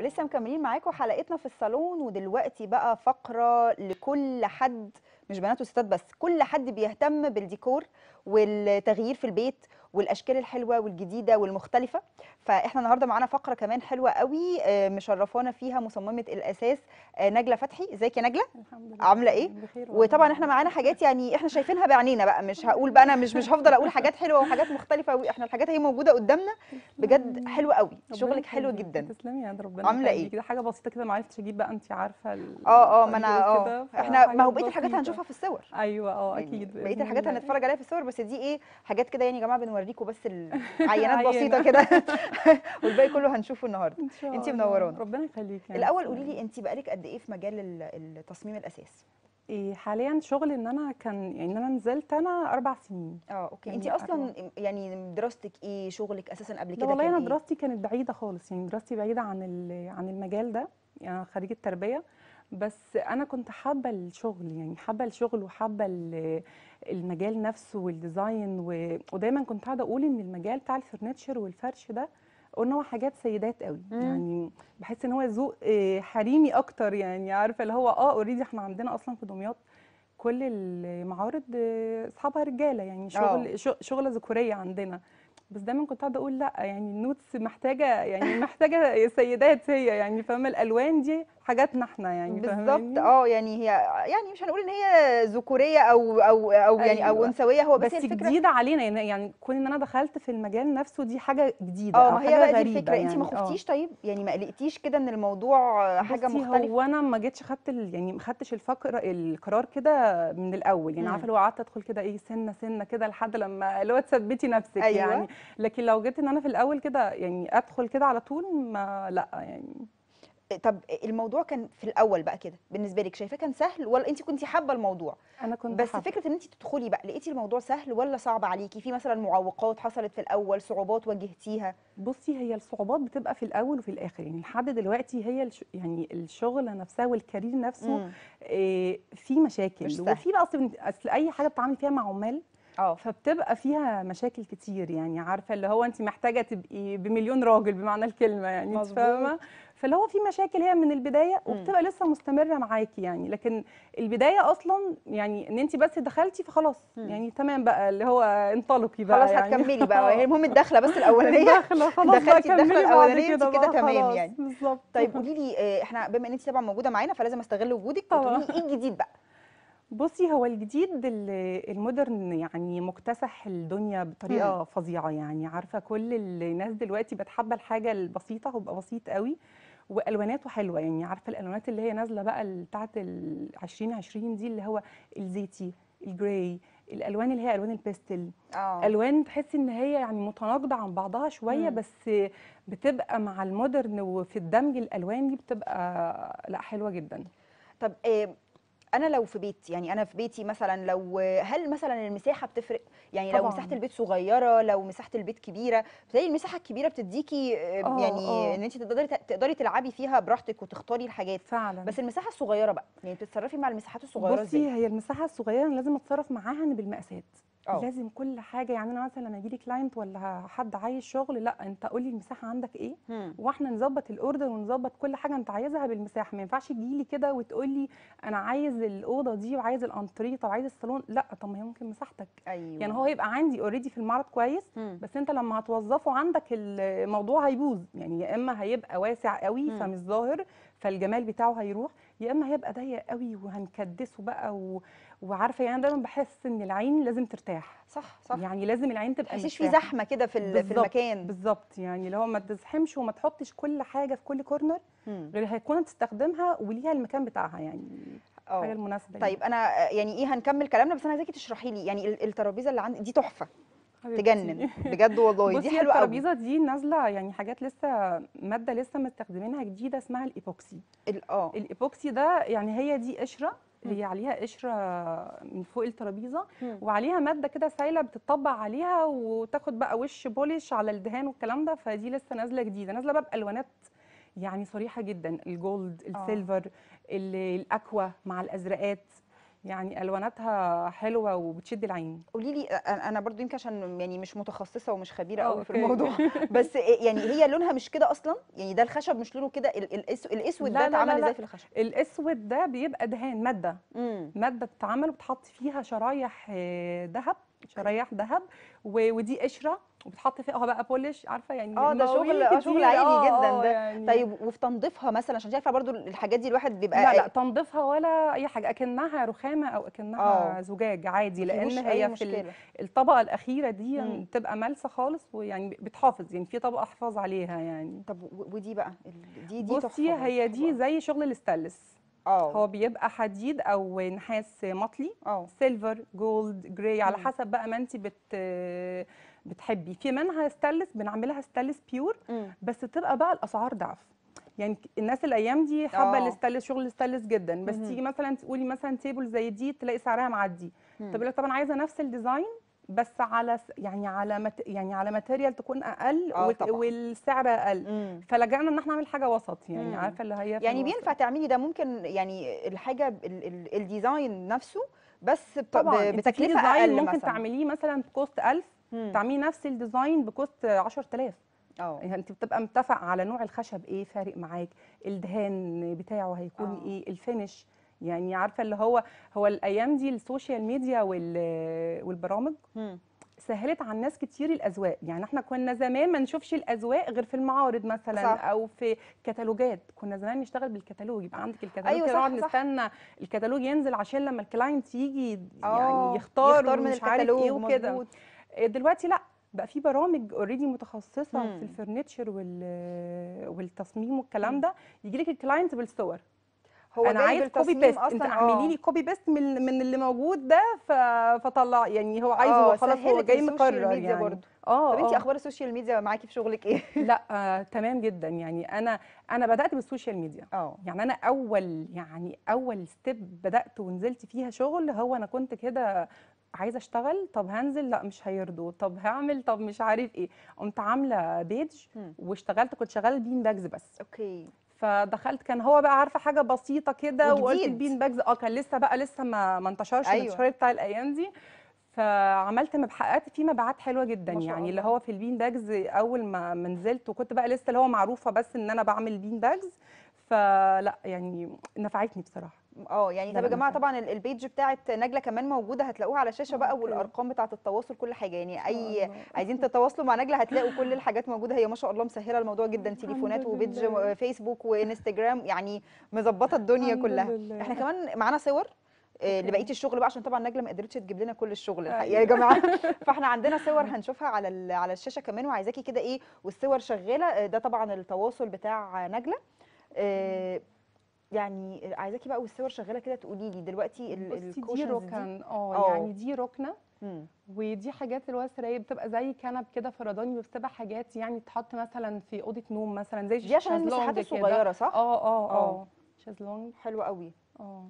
ولسه مكملين معاكم حلقتنا في الصالون ودلوقتي بقى فقرة لكل حد مش بنات وستات بس كل حد بيهتم بالديكور والتغيير في البيت والاشكال الحلوه والجديده والمختلفه فاحنا النهارده معانا فقره كمان حلوه قوي آه، مشرفانا فيها مصممه الاساس آه، نجله فتحي ازيك يا نجله الحمد لله عاملة إيه؟ بخير والله. وطبعا احنا معانا حاجات يعني احنا شايفينها بعينينا بقى مش هقول بقى انا مش مش هفضل اقول حاجات حلوه وحاجات مختلفه احنا الحاجات هي موجوده قدامنا بجد تسلمي. حلوه قوي ربنا شغلك حلو يخليكي. جدا تسلمي يا ربنا عاملة يخليكي. إيه؟ كده حاجه بسيطه كده ما عرفتش اجيب بقى انت عارفه ال- اه اه ما انا الطريقة اه كده، احنا ما هو فحاجات بقيه الحاجات بسيطة. هنشوفها في الصور ايوه اه يعني اكيد بقيه بإذن الحاجات الله. هنتفرج عليها في الصور بس دي ايه حاجات كده يعني يا جماعه بنوريكم بس العينات عينة. بسيطه كده والباقي كله هنشوفه النهارده ان شاء انتي الله. منورانا. ربنا يخليكي يا الاول نسمة. قولي لي انت بقالك قد ايه في مجال ال- التصميم الاساس إيه حاليا شغل ان انا كان يعني ان انا نزلت انا اربع سنين اه اوكي يعني انت اصلا يعني دراستك ايه شغلك اساسا قبل لا كده والله كان انا ايه دراستي كانت بعيده خالص يعني دراستي بعيده عن ال- عن المجال ده يعني أنا خريجه تربيه بس انا كنت حابه الشغل يعني حابه الشغل وحابه ال- المجال نفسه والديزاين و- ودايما كنت قاعده اقول ان المجال بتاع الفرنتشر والفرش ده ان هو حاجات سيدات قوي مم. يعني بحس ان هو ذوق آه، حريمي اكتر يعني عارفه اللي هو اه اوريدي احنا عندنا اصلا في دمياط كل المعارض آه، اصحابها رجاله يعني شغل ش- شغله ذكوريه عندنا بس دايما كنت قاعده اقول لا يعني النوتس محتاجه يعني محتاجه سيدات هي يعني فاهمه الالوان دي حاجاتنا احنا يعني بالظبط فاهماني؟ اه يعني هي يعني مش هنقول ان هي ذكوريه او او او يعني او أيوة. انثويه هو بس, بس هي الفكره جديده علينا يعني يعني كون ان انا دخلت في المجال نفسه دي حاجه جديده اه أو ما هي حاجة بقى دي غريبة الفكره انت ما يعني، آه. خفتيش طيب يعني ما قلقتيش كده ان الموضوع حاجه بصي مختلفه هو انا ما جيتش خدت ال... يعني ما خدتش الفقر القرار كده من الاول يعني مم. عارفه لو قعدت ادخل كده ايه سنه سنه كده لحد لما اللي هو تثبتي نفسك أيوة. يعني لكن لو جيت ان انا في الاول كده يعني ادخل كده على طول ما لا يعني طب الموضوع كان في الاول بقى كده بالنسبه لك شايفاه كان سهل ولا انت كنتي حابه الموضوع انا كنت بس حابة. فكره ان انت تدخلي بقى لقيتي الموضوع سهل ولا صعب عليكي في مثلا معوقات حصلت في الاول صعوبات واجهتيها بصي هي الصعوبات بتبقى في الاول وفي الاخر يعني لحد دلوقتي هي الش... يعني الشغله نفسها والكارير نفسه مم. إيه في مشاكل مش سهل. وفي بقى اصل اصل اي حاجه بتتعاملي فيها مع عمال اه فبتبقى فيها مشاكل كتير يعني عارفه اللي هو انت محتاجه تبقي بمليون راجل بمعنى الكلمه يعني انت مظبوط. فاهمه فاللي هو في مشاكل هي من البدايه مم. وبتبقى لسه مستمره معاكي يعني لكن البدايه اصلا يعني ان انت بس دخلتي فخلاص مم. يعني تمام بقى اللي هو انطلقي بقى خلاص يعني هتكملي بقى هي المهم الدخله بس الاولانيه الدخله خلاص بقى دخلتي الدخلة كملي بعد الأولانية انت كده كده بقى تمام خلاص يعني. بالظبط طيب قولي لي آه، احنا بما ان انت طبعا موجوده معانا فلازم استغل وجودك طبعا. وتقولي لي ايه الجديد بقى بصي هو الجديد ال- المودرن يعني مكتسح الدنيا بطريقه فظيعه يعني عارفه كل الناس دلوقتي بتحب الحاجه البسيطه ويبقى بسيط قوي والواناته حلوه يعني عارفه الالوانات اللي هي نازله بقى ال- بتاعه ال 2020 دي اللي هو الزيتي الجراي الالوان اللي هي الوان البيستل اه الوان تحسي ان هي يعني متناقضه عن بعضها شويه مم. بس بتبقى مع المودرن وفي الدمج الالوان دي بتبقى لا حلوه جدا طب آه، انا لو في بيت يعني انا في بيتي مثلا لو هل مثلا المساحه بتفرق يعني لو طبعاً. مساحه البيت صغيره لو مساحه البيت كبيره بتلاقي المساحه الكبيره بتديكي آه، آه، يعني آه. ان انت تقدري تقدري تلعبي فيها براحتك وتختاري الحاجات فعلا بس المساحه الصغيره بقى يعني بتتصرفي مع المساحات الصغيره ازاي بصي هي المساحه الصغيره أنا لازم اتصرف معاها إن بالمقاسات اه لازم كل حاجه يعني انا مثلا لما يجي لي كلاينت ولا حد عايز شغل لا انت قول لي المساحه عندك ايه مم. واحنا نظبط الاوردر ونظبط كل حاجه انت عايزها بالمساحه ما ينفعش تجي لي كده وتقول لي انا عايز الاوضه دي وعايز الانتريه طب عايز الصالون لا طب ما هي ممكن مساحتك ايوه يعني هو يبقى عندي اوريدي في المعرض كويس مم. بس انت لما هتوظفه عندك الموضوع هيبوظ يعني يا اما هيبقى واسع قوي مم. فمش ظاهر فالجمال بتاعه هيروح يا اما هيبقى ضيق قوي وهنكدسه بقى و... وعارفه يعني أنا دايما بحس ان العين لازم ترتاح صح صح يعني لازم العين ما تبقى تحسيش في مرتاحة. زحمه كده في ال- في بالظبط، المكان بالظبط يعني اللي هو ما تزحمش وما تحطش كل حاجه في كل كورنر مم. غير هيكون تستخدمها وليها المكان بتاعها يعني الحاجه اه المناسبه طيب انا آه، يعني ايه هنكمل كلامنا بس انا عايزاكي تشرحي لي يعني ال- الترابيزه اللي عندي دي تحفه حبيبتي. تجنن بجد والله دي بصي حلوه قوي الترابيزه دي نازله يعني حاجات لسه ماده لسه مستخدمينها جديده اسمها الايبوكسي ال- اه الايبوكسي ده يعني هي دي قشره مم. اللي هي عليها قشره من فوق الترابيزه مم. وعليها ماده كده سايله بتطبق عليها وتاخد بقى وش بولش على الدهان والكلام ده فدي لسه نازله جديده نازله بقى بالوانات يعني صريحه جدا الجولد آه. السيلفر ال- الاكوا مع الازرقات يعني الواناتها حلوه وبتشد العين قولي لي انا أنا برضو يمكن عشان يعني مش متخصصه ومش خبيره آه، قوي في أوكي. الموضوع بس يعني هي لونها مش كده اصلا يعني ده الخشب مش لونه كده ال- الأس- الاسود لا، ده لا، لا، اتعمل لا. ازاي في الخشب الاسود ده بيبقى دهان ماده امم ماده بتتعمل وبتحط فيها شرايح آه، ذهب شرايح ذهب و- ودي قشره وبتحط فيها بقى بولش عارفه يعني اه ده مواويل شغل اه شغل كتير. عالي آه، جدا آه، ده يعني طيب وفي تنظيفها مثلا عشان عارفه برضو الحاجات دي الواحد بيبقى لا لا تنظيفها ولا اي حاجه اكنها رخامه او اكنها آه. زجاج عادي لان مفيهوش أي هي في ال- مشكله الطبقه الاخيره دي مم. بتبقى ملسه خالص ويعني بتحافظ يعني في طبقه حفاظ عليها يعني طب و- ودي بقى ال- دي دي تحفه بصي برضو، هي حلوة دي أوي. زي شغل الاستانلس هو اه بيبقى حديد او نحاس مطلي اه سيلفر جولد جراي على مم. حسب بقى ما انت بت بتحبي في منها ستانلس بنعملها ستانلس بيور مم. بس بتبقى بقى الاسعار ضعف يعني الناس الايام دي حابه آه. الستانلس شغل الستانلس جدا بس مهم. تيجي مثلا تقولي مثلا تيبل زي دي تلاقي سعرها معدي مم. طب لك طبعا عايزه نفس الديزاين بس على س- يعني على مت يعني على ماتيريال تكون اقل آه، وت- طبعاً. والسعر اقل مم. فلجأنا ان احنا نعمل حاجه وسط يعني مم. عارفه اللي هي في يعني الوسط. بينفع تعملي ده ممكن يعني الحاجه ال- ال- الديزاين نفسه بس بت- طبعا ب- انت في بتكلفه ديزاين اقل ممكن مثلا تعمليه مثلا بكوست 1000 مم. تعملي نفس الديزاين بكوست 10000 اه يعني انت بتبقى متفق على نوع الخشب ايه فارق معاك الدهان بتاعه هيكون آه. ايه الفينش يعني عارفه اللي هو هو الايام دي السوشيال ميديا وال- والبرامج مم. سهلت على الناس كتير الاذواق يعني احنا كنا زمان ما نشوفش الاذواق غير في المعارض مثلا صح. او في كتالوجات كنا زمان نشتغل بالكتالوج يبقى عندك الكتالوج أيوة كده صح، نقعد صح. نستنى الكتالوج ينزل عشان لما الكلاينت يجي آه، يعني يختار, يختار من ومش عارف الكتالوج ايه وكده مظبوط. دلوقتي لا بقى في برامج اوريدي متخصصه مم. في الفرنتشر وال والتصميم والكلام مم. ده يجي لك الكلاينت بالصور هو انا جايب عايز كوبي التصميم بيست انت أصلاً، اعملي آه. لي كوبي بيست من من اللي موجود ده ف... فطلع يعني هو عايزه آه، هو خلاص هو سهلت جاي السوشيال مقرر ميديا يعني برضو. اه طب انت آه. اخبار السوشيال ميديا معاكي في شغلك ايه لا آه، تمام جدا يعني انا انا بدات بالسوشيال ميديا اه يعني انا اول يعني اول ستيب بدات ونزلت فيها شغل هو انا كنت كده عايزه اشتغل طب هنزل لا مش هيرضوا طب هعمل طب مش عارف ايه قمت عامله بيج مم. واشتغلت كنت شغاله بين باجز بس اوكي فدخلت كان هو بقى عارفه حاجه بسيطه كده وقلت وجديد. البين باجز اه كان لسه بقى لسه ما ما انتشرش أيوة. الانتشار بتاع الايام دي فعملت مبحقات في مبيعات حلوه جدا ما شاء يعني اللي الله. هو في البين باجز اول ما ما نزلت وكنت بقى لسه اللي هو معروفه بس ان انا بعمل بين باجز فلا يعني نفعتني بصراحه اه يعني لا، طب يا لا، جماعه نفع. طبعا ال- البيج بتاعت نجله كمان موجوده هتلاقوها على الشاشه بقى أوكي. والارقام بتاعت التواصل كل حاجه يعني اي الله. عايزين تتواصلوا مع نجله هتلاقوا كل الحاجات موجوده هي ما شاء الله مسهله الموضوع جدا الحمد تليفونات وبيج لله. فيسبوك وانستجرام يعني مظبطه الدنيا الحمد كلها لله. احنا كمان معانا صور آه، أوكي. لبقيه الشغل بقى عشان طبعا نجله ما قدرتش تجيب لنا كل الشغل الحقيقه يا أيوة. جماعه فاحنا عندنا صور هنشوفها على ال- على الشاشه كمان وعايزاكي كده ايه والصور شغاله آه، ده طبعا التواصل بتاع نجله آه، يعني عايزاكي بقى والصور شغاله كده تقولي لي دلوقتي ال- بصي دي الكوشنز دي ركن اه آه. يعني دي ركنه مم. ودي حاجات اللي هو السراير بتبقى زي كنب كده فرداني وبتبقى حاجات يعني تحط مثلا في اوضه نوم مثلا زي دي عشان شازلونج المساحات كده. الصغيره صح اه اه آه. اه شازلونج حلوه قوي اه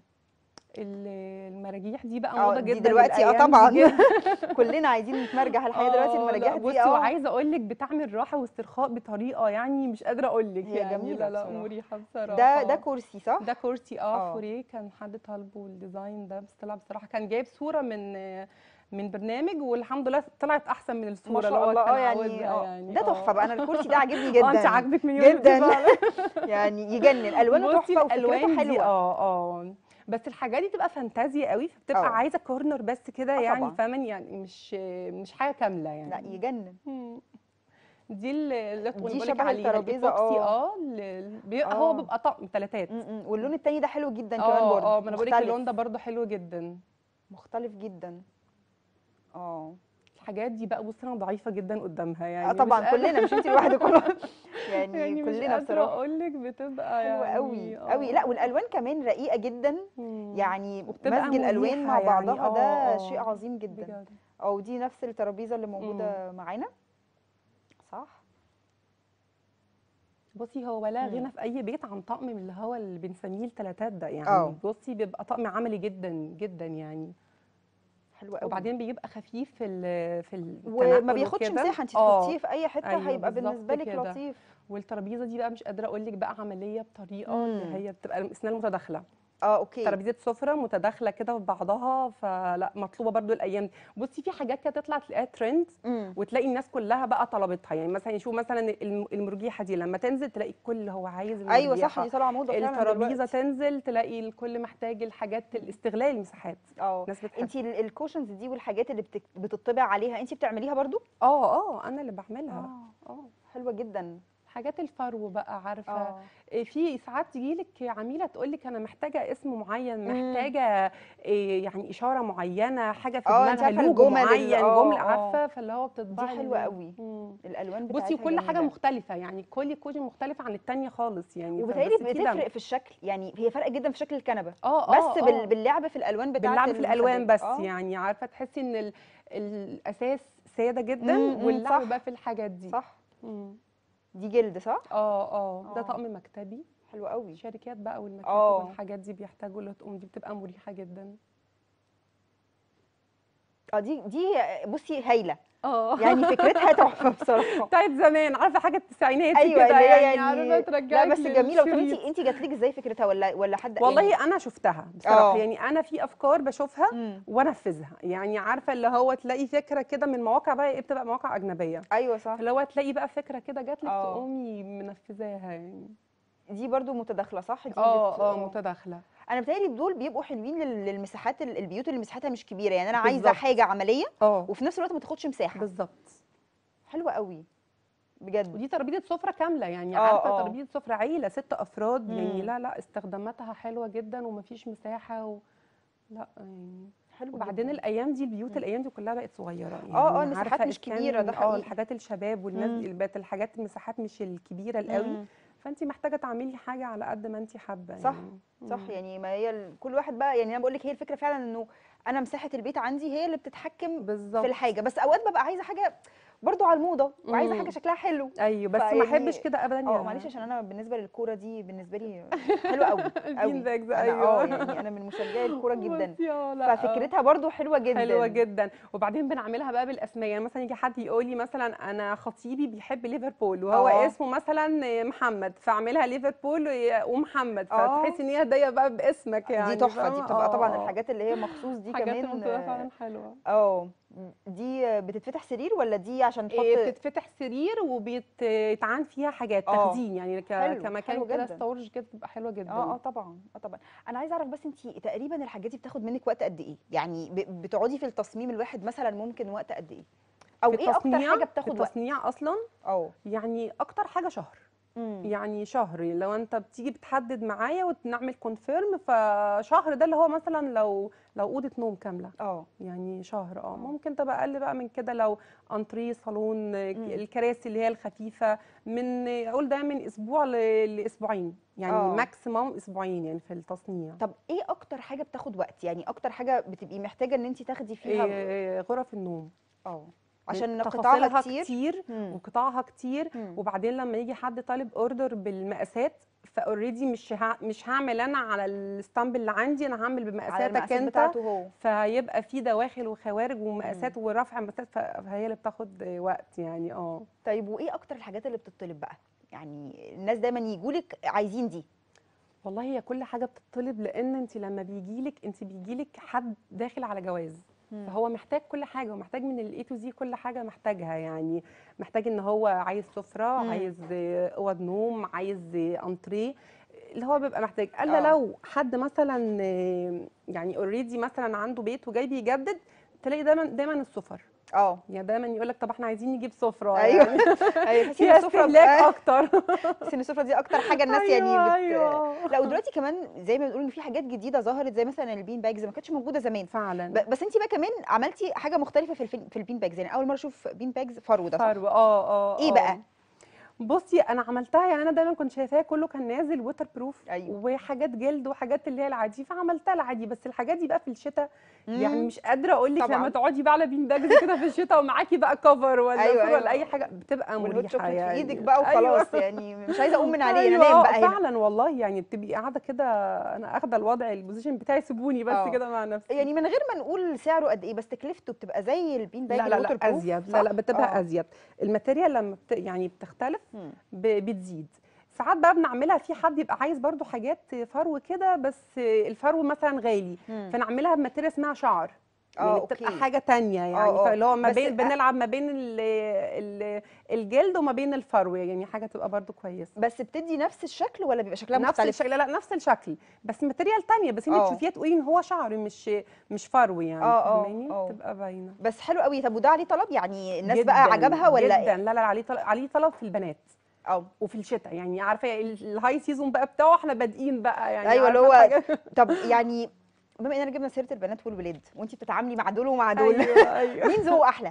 ال- المراجيح دي بقى اه موضه دي جدا دلوقتي اه الأيام دي طبعا جدا. كلنا عايزين نتمرجح الحقيقه دلوقتي آه، المراجيح لا، دي بصي اه وعايزه اقول لك بتعمل راحه واسترخاء بطريقه يعني مش قادره اقول لك هي يعني جميلة لا لا بصراحة. مريحه بصراحه ده ده كرسي صح ده كرسي اه آه. فوريه كان حد طالبه الديزاين ده بس طلع بصراحه كان جايب صوره من من برنامج والحمد لله طلعت احسن من الصوره ما اللي شاء هو الله كان اه يعني, عاوزها آه. يعني ده تحفه آه. بقى انا الكرسي ده عاجبني جدا اه انت عاجبك مليون انت جدا فعلا. يعني يجنن الوانه بصي تحفه وفكرته الالوان دي حلوه اه اه بس الحاجات دي بتبقى فانتازيا قوي فبتبقى آه. عايزه كورنر بس كده آه يعني طبعا. فاهمه يعني مش مش حاجه كامله يعني لا يجنن مم. دي اللي اللي دي بقول لك شبه عليها الترابيزة، الإيبوكسي آه. اه اللي بيبقى هو آه. بيبقى طقم ثلاثات م- م. واللون التاني ده حلو جدا كمان اه برضه اه ما انا بقول لك مختلف. اللون ده برضه حلو جدا مختلف جدا اه الحاجات دي بقى بصي انا ضعيفه جدا قدامها يعني آه طبعا مش قادرة- كلنا مش انت لوحدك والله يعني, يعني مش كلنا قادره بصراحه اقول لك بتبقى حلوه يعني قوي آه. قوي لا والالوان كمان رقيقه جدا مم. يعني وبتبقى مزج الالوان مع مريحة يعني، بعضها آه، ده آه. شيء عظيم جدا بجد او دي نفس الترابيزه اللي موجوده معانا صح بصي هو لا مم. غنى في اي بيت عن طقم من اللي هو اللي بنسميه التلاتات ده يعني آه. بصي بيبقى طقم عملي جدا جدا يعني حلوه قوي وبعدين بيبقى خفيف في ال في وما التنقل بياخدش وكده. مساحه انت آه. تحطيه في اي حته أيوة هيبقى بالظبط بالنسبه لك كده. لطيف والترابيزه دي بقى مش قادره اقول لك بقى عمليه بطريقه اللي مم. هي بتبقى الاسنان متداخله اه اوكي ترابيزه سفره متداخله كده في بعضها فلا مطلوبه برضو الايام دي بصي في حاجات كده تطلع تلاقيها ترند مم. وتلاقي الناس كلها بقى طلبتها يعني مثلا يشوف مثلا الم- المرجيحه دي لما تنزل تلاقي الكل هو عايز ايوه صح المرجيحة. دي طالعه موضه فعلا الترابيزه دلوقتي. تنزل تلاقي الكل محتاج الحاجات الاستغلال المساحات اه الناس بتحب انت الكوشنز دي والحاجات اللي بتك- بتطبع عليها انت بتعمليها برضو اه اه انا اللي بعملها اه اه حلوه جدا حاجات الفرو بقى عارفه اه إيه في ساعات تجيلك عميله تقول لك انا محتاجه اسم معين مم. محتاجه إيه يعني اشاره معينه حاجه في آه، أنت دماغها عارفة لوجو الجمل ال- معين آه، جمله آه. عارفه فاللي هو دي بتطبعي حلوه ال- قوي مم. الالوان بصي بتاعتها كل حاجه جميلة. مختلفه يعني كل كوجي مختلفه عن التانية خالص يعني وبالتالي فبس في دم. بتفرق في الشكل يعني هي فرق جدا في شكل الكنبه اه اه بس بال... آه. باللعب في الالوان بتاعت باللعب في الالوان المخدات. بس آه. يعني عارفه تحسي ان ال... الاساس ساده جدا مم، مم، واللعب صح. بقى في الحاجات دي صح مم. دي جلد صح اه اه ده آه. طقم مكتبي حلو قوي الشركات بقى والمكاتب آه. والحاجات دي بيحتاجوا لطقم دي بتبقى مريحه جدا اه دي دي بصي هايله اه يعني فكرتها تحفه بصراحه بتاعت زمان عارفه حاجه التسعينات ايوه كده اللي هي يعني, عارفه ترجعك لا بس جميله طب انت للشريط. انت جات لك ازاي فكرتها ولا ولا حد والله يعني انا شفتها بصراحه آه. يعني انا في افكار بشوفها مم. وانفذها يعني عارفه اللي هو تلاقي فكره كده من مواقع بقى ايه بتبقى مواقع اجنبيه ايوه صح اللي هو تلاقي بقى فكره كده جات لك آه. تقومي منفذاها يعني دي برضو متداخله صح دي اه بت- اه متداخله انا بتهيألي دول بيبقوا حلوين لل- للمساحات ال- البيوت اللي مساحتها مش كبيره يعني انا عايزه بالظبط. حاجه عمليه اه وفي نفس الوقت ما تاخدش مساحه بالظبط حلوه قوي بجد ودي ترابيزه سفره كامله يعني آه، عارفه آه. ترابيزه سفره عيله ست افراد يعني مم. لا لا استخداماتها حلوه جدا ومفيش مساحه و... لا يعني حلو وبعدين جداً. الايام دي البيوت مم. الايام دي كلها بقت صغيره يعني آه، المساحات عارفة مش كان- كبيرة، ده اه حقيقي. الحاجات الشباب والناس مم. دي بقت الحاجات المساحات مش الكبيره القوي مم. فانت محتاجه تعملي حاجه على قد ما انت حابه صح، يعني. صح مم. يعني ما هي ال- كل واحد بقى يعني انا بقول لك هي الفكره فعلا انه انا مساحه البيت عندي هي اللي بتتحكم بالظبط في الحاجه بس اوقات ببقى عايزه حاجه برضو على الموضه وعايزه مم. حاجه شكلها حلو ايوه بس فيعني- ما احبش كده ابدا اه يا- معلش عشان انا بالنسبه للكوره دي بالنسبه لي حلوه قوي البين قوي باجز انا ايوه اه يعني انا من مشجعي الكوره جدا بصي، آه، لا، آه. ففكرتها برضو حلوه جدا حلوه جدا وبعدين بنعملها بقى بالاسماء يعني مثلا يجي حد يقول لي مثلا انا خطيبي بيحب ليفربول وهو آه. اسمه مثلا محمد فاعملها ليفربول ومحمد آه. فتحسي ان هي هديه بقى باسمك يعني دي تحفه دي فاهمة؟ بتبقى طبعا آه. الحاجات اللي هي مخصوص دي حاجات كمان بتبقى فعلا حلوه اه دي بتتفتح سرير ولا دي عشان تحط إيه، بتتفتح سرير وبيتعان فيها حاجات آه. تخزين يعني ك... حلو، كمكان حلو كده جدا. ستورج كده بتبقى حلوه جدا اه اه طبعا اه طبعا انا عايزه اعرف بس انت تقريبا الحاجات دي بتاخد منك وقت قد ايه يعني ب- بتقعدي في التصميم الواحد مثلا ممكن وقت قد ايه او في ايه اكتر التصنيع- حاجه في بتاخد وقت التصنيع اصلا اه يعني اكتر حاجه شهر مم. يعني شهر لو انت بتيجي بتحدد معايا ونعمل كونفيرم فشهر ده اللي هو مثلا لو لو اوضه نوم كامله اه يعني شهر اه آه. ممكن تبقى اقل بقى من كده لو انتريه صالون الكراسي اللي هي الخفيفه من اقول ده من اسبوع ل- لاسبوعين يعني آه. ماكسيموم اسبوعين يعني في التصنيع طب ايه اكتر حاجه بتاخد وقت يعني اكتر حاجه بتبقي محتاجه ان انت تاخدي فيها إيه غرف النوم اه عشان تفاصيلها قطاعها كتير كتير مم. وقطاعها كتير مم. وبعدين لما يجي حد طالب اوردر بالمقاسات فاوريدي مش ها مش هعمل انا على الستامب اللي عندي انا هعمل على بمقاساتك المقاسات انت بتاعته هو فهيبقى في دواخل وخوارج ومقاسات ورفع مقاسات فهي اللي بتاخد وقت يعني اه طيب وايه اكتر الحاجات اللي بتطلب بقى يعني الناس دايما يجولك عايزين دي والله هي كل حاجه بتطلب لان انت لما بيجيلك انت بيجيلك حد داخل على جواز فهو محتاج كل حاجه ومحتاج من الاي تو زي كل حاجه محتاجها يعني محتاج ان هو عايز سفره مم. عايز آه، اوض نوم عايز آه، انتريه اللي هو بيبقى محتاج الا آه. لو حد مثلا آه، يعني اوريدي مثلا عنده بيت وجاي بيجدد تلاقي دايما دايما السفر اه يعني دايما يقول لك طب احنا عايزين نجيب سفره ايوه يعني ايوه تحسي ان فيها السفره استهلاك آه، اكتر تحسي ان السفره دي اكتر حاجه الناس يعني أيوة، بت... أيوة. لا ودلوقتي كمان زي ما بنقول ان في حاجات جديده ظهرت زي مثلا البين باجز ما كانتش موجوده زمان فعلا ب- بس انت بقى كمان عملتي حاجه مختلفه في الفين في البين باجز يعني اول مره اشوف بين باجز فرو ده صح؟ فرو اه اه ايه آه. بقى؟ بصي انا عملتها يعني انا دايما كنت شايفاها كله كان نازل ووتر بروف أيوة. وحاجات جلد وحاجات اللي هي العادي فعملتها العادي بس الحاجات دي بقى في الشتاء يعني مم. مش قادره اقول لك طبعاً. لما تقعدي بقى على بين باجز كده في الشتاء ومعاكي بقى كفر ولا أيوة، أيوة أيوة. ولا اي حاجه بتبقى والهوت مريحه شوكليت يعني في ايدك بقى وخلاص أيوة. يعني مش عايزه اقوم من عليه انا أيوة، انام بقى هنا فعلا والله يعني بتبقي قاعده كده انا اخده الوضع البوزيشن بتاعي سيبوني بس آه. كده مع نفسي يعني من غير ما نقول سعره قد ايه بس تكلفته بتبقى زي البين باج لا لا الووتر لا بروف ازيد صح؟ لا لا بتبقى آه. ازيد الماتيريال لما بت يعني بتختلف مم. ب- بتزيد ساعات بقى بنعملها في حد يبقى عايز برضو حاجات فرو كده بس الفرو مثلا غالي مم. فنعملها بماتيريال اسمها شعر اه يعني بتبقى اوكي حاجه تانية يعني اه، اه. فاللي هو ما بس بين أ- بنلعب ما بين ال ال الجلد وما بين الفرو يعني حاجه تبقى برضو كويسه بس بتدي نفس الشكل ولا بيبقى شكلها نفس مختلف الشكل لا لا نفس الشكل بس ماتيريال تانية بس انت اه. تشوفيها تقولي ان هو شعر مش مش فرو يعني اه، اه، فاهماني اه. تبقى باينه بس حلو قوي طب وده عليه طلب يعني الناس بقى جداً، عجبها ولا جدا لا لا عليه طلب عليه طلب في البنات اه وفي الشتاء يعني عارفه ال- الهاي سيزون بقى بتاعه احنا بادئين بقى يعني ايوه اللي عارفة هو الحاجة- طب يعني بما اننا جبنا سيره البنات والولاد وانت بتتعاملي مع دول ومع دول ايوه ايوه مين ذوقه احلى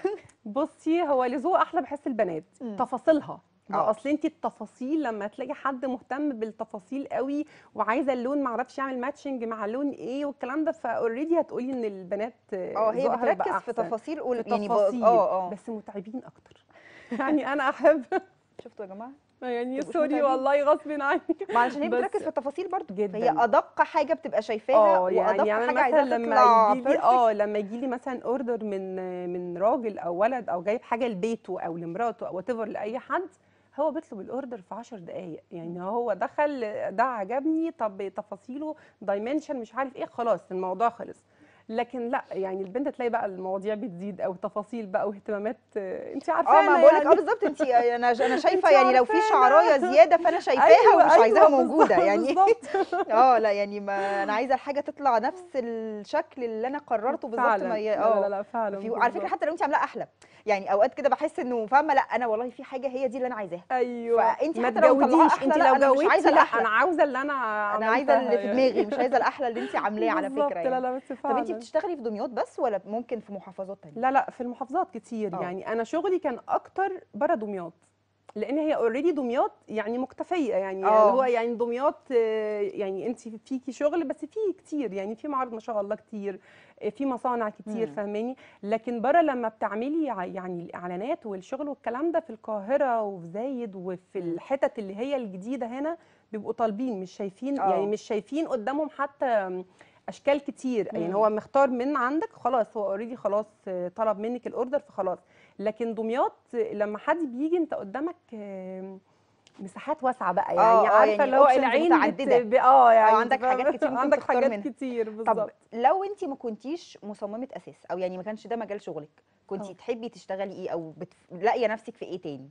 بصي هو اللي ذوق احلى بحس البنات مم. تفاصيلها ما اه. اصل انت التفاصيل لما تلاقي حد مهتم بالتفاصيل قوي وعايزه اللون ما عرفش يعمل ماتشنج مع لون ايه والكلام ده فاوريدي هتقولي ان البنات اه هي ذوقها هيبقى بتركز في أحسن. تفاصيل قول في يعني ب- تفاصيل اه اه بس متعبين اكتر يعني انا احب شفتوا يا جماعه يعني تبقوش سوري متعبين. والله غصب عني ما علشان هي بس- بتركز في التفاصيل برضه جداً. فهي ادق حاجه بتبقى شايفاها اه وادق يعني يعني حاجه انا عايزاها مثلا تطلع لما يجي لي perfect. اه لما يجي لي مثلا اوردر من من راجل او ولد او جايب حاجه لبيته او لمراته او وات لاي حد هو بيطلب الاوردر في 10 دقائق يعني هو دخل ده عجبني طب تفاصيله دايمنشن مش عارف ايه خلاص الموضوع خلص لكن لا يعني البنت تلاقي بقى المواضيع بتزيد او تفاصيل بقى واهتمامات آه، انت عارفه اه ما بقول لك اه بالظبط انت انا انا شايفه يعني لو في عارفانا. شعرايه زياده فانا شايفاها ومش عايزاها موجوده يعني بالظبط اه لا يعني ما انا عايزه الحاجه تطلع نفس الشكل اللي انا قررته بالظبط فعلا ما ي- لا لا اه لا فعلا في على فكره بالظبط. حتى لو انت عاملاها احلى يعني اوقات كده بحس انه فاهمه لا انا والله في حاجه هي دي اللي انا عايزاها ايوه فأنتِ ما حتى لو مطلعاها تجوديش أحلى، انت لا، لو أنا مش جودتي عايزة لا الأحلى. انا عاوزه اللي انا انا عايزه عملتها اللي في يعني. دماغي مش عايزه الاحلى اللي انت عاملاه على بالظبط، فكره لا يعني لا بس طب انت فعلا بتشتغلي في دمياط بس ولا ممكن في محافظات تانية لا لا في المحافظات كتير اه. يعني انا شغلي كان اكتر بره دمياط لان هي اوريدي دمياط يعني مكتفيه يعني اه. اللي هو يعني دمياط آه، يعني انت فيكي شغل بس في كتير يعني في معارض ما شاء الله كتير آه، في مصانع كتير مم. فاهماني لكن بره لما بتعملي ع- يعني الاعلانات والشغل والكلام ده في القاهره وفي زايد وفي مم. الحتت اللي هي الجديده هنا بيبقوا طالبين مش شايفين اه. يعني مش شايفين قدامهم حتى اشكال كتير يعني مم. هو مختار من عندك خلاص هو اوريدي خلاص آه، طلب منك الاوردر فخلاص لكن دمياط آه، لما حد بيجي انت قدامك آه، مساحات واسعه بقى يعني اه، عارفه يعني اللي هو options العين متعددة. بت... ب- اه يعني عندك فاهمة؟ حاجات كتير ممكن عندك تختار حاجات منها. كتير طب بالظبط لو انت ما كنتيش مصممه اساس او يعني ما كانش ده مجال شغلك كنتي اه. تحبي تشتغلي ايه او بت... لاقيه نفسك في ايه تاني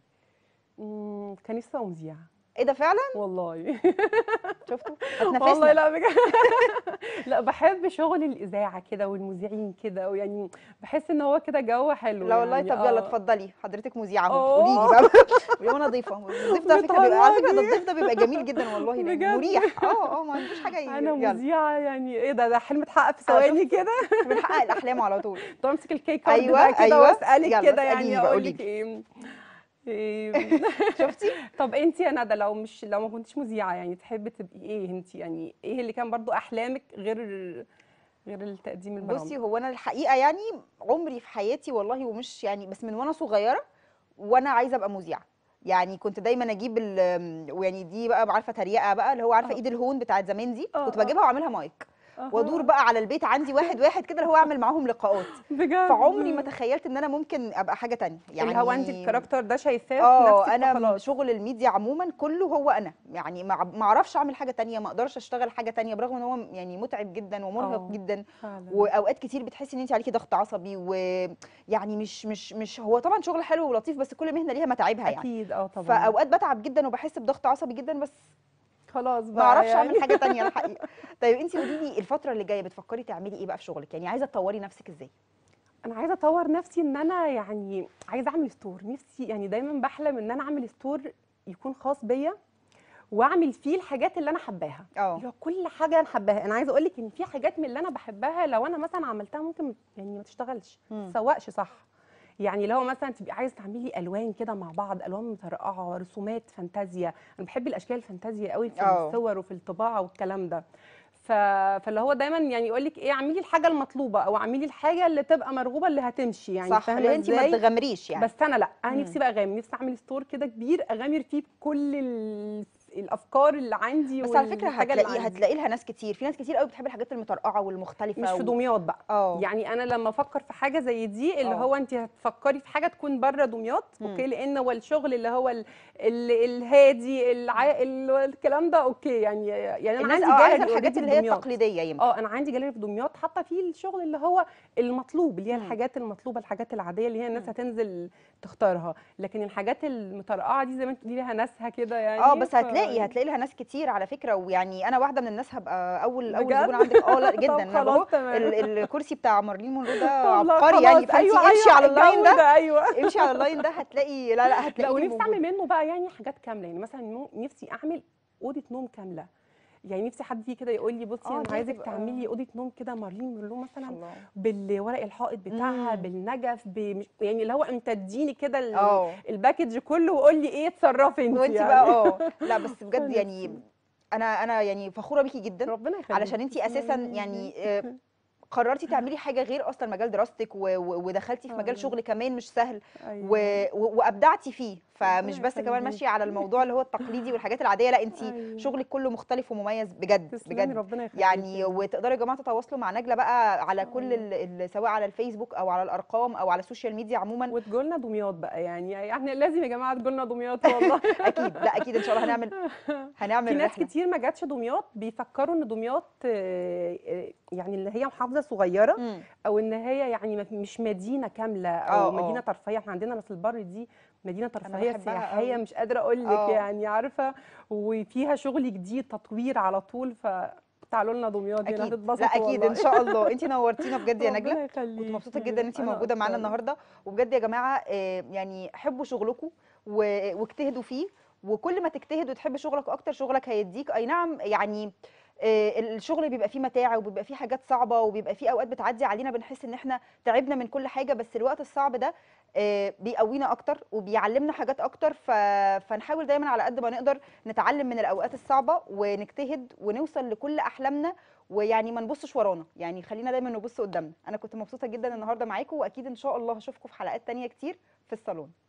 مم، كان نفسي أبقى مذيعه ايه ده فعلا والله شفتوا والله هتنافسنا لا بجد لا بحب شغل الاذاعه كده والمذيعين كده ويعني بحس ان هو كده جو حلو لا والله يعني طب يلا اه. اتفضلي حضرتك مذيعه اهو اه. قولي لي بقى قولي وانا ضيفه الضيف ده على فكره بيبقى على فكره ده بتهزري. الضيف ده بيبقى جميل جدا والله لأن بجد. مريح اه اه ما عندوش حاجه ي- انا يلا مذيعه يعني ايه ده ده حلم اتحقق في اه، ثواني شفتي؟ كده بنحقق الاحلام على طول طب امسك الكيك كارد أيوة، ده كده أيوة. واسالك يلا، كده اسأليني يعني بقى، اقول قولي لك ايه إيه، شفتي طب انت يا ندى لو مش لو ما كنتيش مذيعه يعني تحبي تبقي ايه انت يعني ايه اللي كان برضو احلامك غير غير التقديم البرامج بصي هو انا الحقيقه يعني عمري في حياتي والله ومش يعني بس من وانا صغيره وانا عايزه ابقى مذيعه يعني كنت دايما اجيب ال ويعني دي بقى عارفه تريقه بقى اللي هو عارفه اه. ايد الهون بتاعت زمان دي اه، كنت اه. بجيبها واعملها مايك أها. وادور بقى على البيت عندي واحد واحد كده اللي هو اعمل معاهم لقاءات بجد فعمري ما تخيلت ان انا ممكن ابقى حاجه تانية يعني اللي هو انت الكاركتر ده شايفاه في اه نفسك انا فخلاص. شغل الميديا عموما كله هو انا يعني ما ما اعرفش اعمل حاجه تانية ما اقدرش اشتغل حاجه تانية برغم ان هو يعني متعب جدا ومرهق اه. جدا فعلا واوقات كتير بتحسي ان انت عليكي ضغط عصبي ويعني مش مش مش هو طبعا شغل حلو ولطيف بس كل مهنه ليها متاعبها يعني اكيد اه طبعا فاوقات بتعب جدا وبحس بضغط عصبي جدا بس خلاص ما بقى اعرفش يعني. اعمل حاجه تانية الحقيقه طيب انت قولي لي الفتره اللي جايه بتفكري تعملي ايه بقى في شغلك يعني عايزه تطوري نفسك ازاي انا عايزه اطور نفسي ان انا يعني عايزه اعمل ستور نفسي يعني دايما بحلم ان انا اعمل ستور يكون خاص بيا واعمل فيه الحاجات اللي انا حباها اه اللي هو كل حاجه انا حباها انا عايزه اقول لك ان في حاجات من اللي انا بحبها لو انا مثلا عملتها ممكن يعني ما تشتغلش مم. ما تسوقش صح يعني لو مثلا تبقي عايزه تعملي الوان كده مع بعض الوان مترقعه رسومات فانتازيا انا بحب الاشكال الفانتازيا قوي في اه. الصور وفي الطباعه والكلام ده ف... فاللي هو دايما يعني يقول لك ايه اعملي الحاجه المطلوبه او اعملي الحاجه اللي تبقى مرغوبه اللي هتمشي يعني صح اللي فاهمه انت ما ازاي تغامريش يعني بس انا لا انا مم. نفسي بقى اغامر نفسي اعمل ستور كده كبير اغامر فيه بكل ال- الافكار اللي عندي بس على فكره والحاجة اللي هتلاقي عندي. هتلاقي لها ناس كتير في ناس كتير قوي بتحب الحاجات المطرقعه والمختلفه مش في و- دمياط بقى اه يعني انا لما افكر في حاجه زي دي اللي آه. هو انت هتفكري في حاجه تكون بره دمياط مم. اوكي لان هو الشغل اللي هو ال ال الهادي الع... ال- الكلام ده اوكي يعني يعني انا الناس عندي اه عايزه جاليري الحاجات already اللي في هي دمياط. التقليديه يمكن اه انا عندي جاليري في دمياط حاطه فيه الشغل اللي هو المطلوب اللي هي مم. الحاجات المطلوبه الحاجات العاديه اللي هي الناس مم. هتنزل تختارها لكن الحاجات المطرقعه دي زي ما انت بتقولي ليها ناسها كده يعني اه بس ف- هتلاقي هتلاقي لها ناس كتير على فكره ويعني انا واحده من الناس هبقى اول اول بجد؟ زبون عندك اه لا طب جدا انا خلاص بقول تمام. ال- الكرسي بتاع مارلين مونرو ده طب لا عبقري يعني خلاص، فانت أيوة امشي أيوة على اللاين الجو ده ايوه امشي على اللاين ده هتلاقي لا لا لا هتلاقيه ونفسي موجود. اعمل منه بقى يعني حاجات كامله يعني مثلا مو- نفسي اعمل اوضه نوم كامله يعني نفسي حد يجي كده يقول لي بصي آه، انا دي عايزك هتبقى- تعملي اوضه نوم كده مارلين مونرو ما مثلا شاء الله بالورق الحائط بتاعها مم. بالنجف بمش يعني اللي هو انت اديني كده ال- اه الباكج كله وقول لي ايه اتصرفي انت وانت يعني. بقى اه لا بس بجد نفسي. يعني انا انا يعني فخوره بيكي جدا ربنا يخليك علشان انت اساسا يعني آه، قررتي تعملي حاجه غير اصلا مجال دراستك و- و- ودخلتي في آه. مجال شغل كمان مش سهل أيوة. و... و... وابدعتي فيه فمش ربنا بس كمان يخليك. ماشيه على الموضوع اللي هو التقليدي والحاجات العاديه لا انت أيوة. شغلك كله مختلف ومميز بجد تسلمي بجد ربنا يخليك يعني وتقدروا يا جماعه تتواصلوا مع نجله بقى على كل آه. ال... ال... سواء على الفيسبوك او على الارقام او على السوشيال ميديا عموما وتجولنا دمياط بقى يعني يعني لازم يا جماعه تجولنا دمياط والله اكيد لا اكيد ان شاء الله هنعمل هنعمل في ناس رحلة. كتير ما جاتش دمياط بيفكروا ان دمياط آه، آه، يعني اللي هي محافظه صغيره مم. او ان هي يعني ما- مش مدينه كامله آه، او آه. مدينه ترفيهيه احنا عندنا راس البر دي مدينه ترفيهيه بحبها سياحيه أوي. مش قادره اقول لك آه. يعني عارفه وفيها شغل جديد تطوير على طول فتعالوا لنا دمياط هنا اكيد لا هتتبسطوا اكيد والله. ان شاء الله انت نورتينا بجد يا نجله ربنا يخليكي. كنت مبسوطه جدا ان انت أنا موجوده معانا أكتر. النهارده وبجد يا جماعه آه، يعني حبوا شغلكم و- واجتهدوا فيه وكل ما تجتهد وتحب شغلك اكتر شغلك هيديك اي نعم يعني آه، الشغل بيبقى فيه متاعب وبيبقى فيه حاجات صعبه وبيبقى فيه اوقات بتعدي علينا بنحس ان احنا تعبنا من كل حاجه بس الوقت الصعب ده آه، بيقوينا اكتر وبيعلمنا حاجات اكتر ف... فنحاول دايما على قد ما نقدر نتعلم من الاوقات الصعبه ونجتهد ونوصل لكل احلامنا ويعني ما نبصش ورانا يعني خلينا دايما نبص قدامنا انا كنت مبسوطه جدا النهارده معاكم واكيد ان شاء الله هشوفكم في حلقات تانية كتير في الصالون